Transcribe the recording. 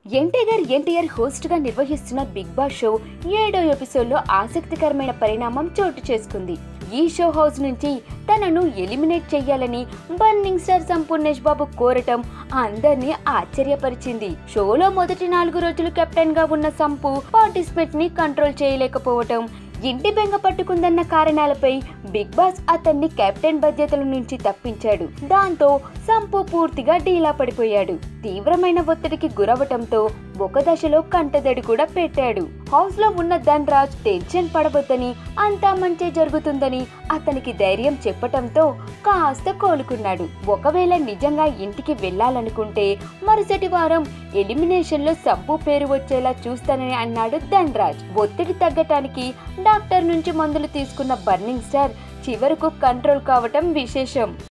NTR NTR host గా నిర్వహిస్తున్న big boss show ఏడో ఎపిసోడ్లో ఆసక్తికరమైన పరిణామం చోటు చేసుకుంది ఈ షో హౌస్ నుంచి తనను ఎలిమినేట్ చేయాలని బర్నింగ్ స్టార్ సంపూర్ణేష్ బాబు కోరటం అందరినీ ఆశ్చర్యపరిచింది షోలో మొదటి నాలుగు రోజులు కెప్టెన్ గా ఉన్న సంపు పార్టిసిపేట్ ని కంట్రోల్ చేయలేకపోవటం ఇంటి బెంగ పట్టుకుందన్న కారణాలపై బిగ్ బాస్ అతన్ని కెప్టెన్ బాధ్యతల నుంచి తప్పించాడు దాంతో సంపు పూర్తిగా డీలా పడిపోయాడు తీవ్రమైన ఒత్తిడికి గురవటంతో ఒక దశలో కంటదడి కూడా పెట్టాడు హౌస్ లో ఉన్న ధనరాజ్ టెన్షన్ పడవద్దని అంతా మంచి జరుగుతుందని అతనికి ధైర్యం చెప్పటంతో కాస్త కోలుకున్నాడు ఒకవేళ నిజంగా ఇంటికి వెళ్ళాలనుకుంటే మరుసటి వారం ఎలిమినేషన్ లో సంపు పేరు వచ్చేలా చూస్తానని అన్నాడు ధనరాజ్ ఒత్తిడి తగ్గటానికి డాక్టర్ నుంచి మందులు తీసుకున్న బర్నింగ్ స్టార్ చివరకు కంట్రోల్ కావటం విశేషం